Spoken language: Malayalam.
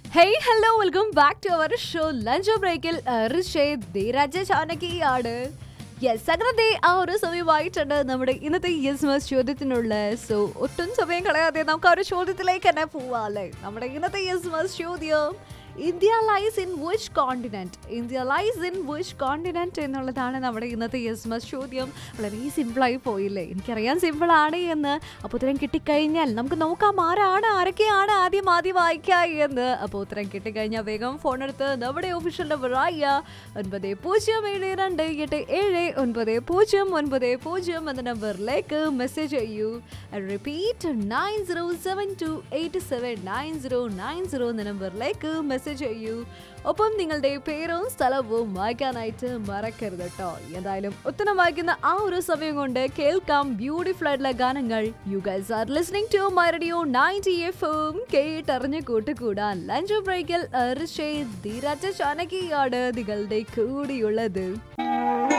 hey hello welcome back to our show lunch ബ്രേക്കിൽ ധീരാജ ചാനകിയാണ് യെസ് അങ്ങനെ ആ ഒരു സമയമായിട്ടുണ്ട് നമ്മുടെ ഇന്നത്തെ യെസ് മസ് ചോദ്യത്തിനുള്ള സോ ഒട്ടും സമയം കളയാതെ നമുക്ക് ആ ഒരു ചോദ്യത്തിലേക്ക് തന്നെ പോവാല്ലേ നമ്മുടെ ഇന്നത്തെ യെസ് മസ് ചോദ്യം India lies in which continent India lies in which continent എന്നുള്ളതാണ് നമ്മുടെ ഇന്നത്തെ യെസ് മസ് ചോദ്യം വളരെ സിമ്പിളായി പോയില്ലേ എനിക്കറിയാൻ സിമ്പിൾ ആണ് എന്ന് അപ്പോൾ ഉത്തരം കിട്ടിക്കഴിഞ്ഞാൽ നമുക്ക് നോക്കാം ആരാണ് ആരൊക്കെയാണ് ആദ്യം ആദ്യം വായിക്കുക എന്ന് അപ്പോൾ ഉത്തരം കിട്ടിക്കഴിഞ്ഞാൽ വേഗം ഫോൺ എടുത്ത് നമ്മുടെ ഒഫീഷ്യൽ നമ്പർ ആയ ഒൻപത് പൂജ്യം ഏഴ് രണ്ട് എട്ട് ഏഴ് ഒൻപത് പൂജ്യം ഒൻപത് പൂജ്യം എന്ന നമ്പറിലേക്ക് മെസ്സേജ് ചെയ്യൂ repeat nine zero seven two eight seven nine zero nine zero എന്ന നമ്പറിലേക്ക് മെസ്സേജ് ചെയ്യൂ ഒപ്പം നിങ്ങളുടെ പേരും സ്ഥലവും വായിക്കാനായിട്ട് മറക്കരുത് കേട്ടോ എന്തായാലും ഉത്തരം വായിക്കുന്ന ആ ഒരു സമയം കൊണ്ട് കേൾക്കാം ബ്യൂട്ടിഫുൾ ആയിട്ടുള്ള ഗാനങ്ങൾ you guys are listening to my radio ninety എഫും കേട്ടറിഞ്ഞ് കൂട്ടുകൂടാൻ ലഞ്ച് ബ്രേക്കിൽ ധീരാജ ചാനകിയാണ് നിങ്ങളുടെ കൂടിയുള്ളത്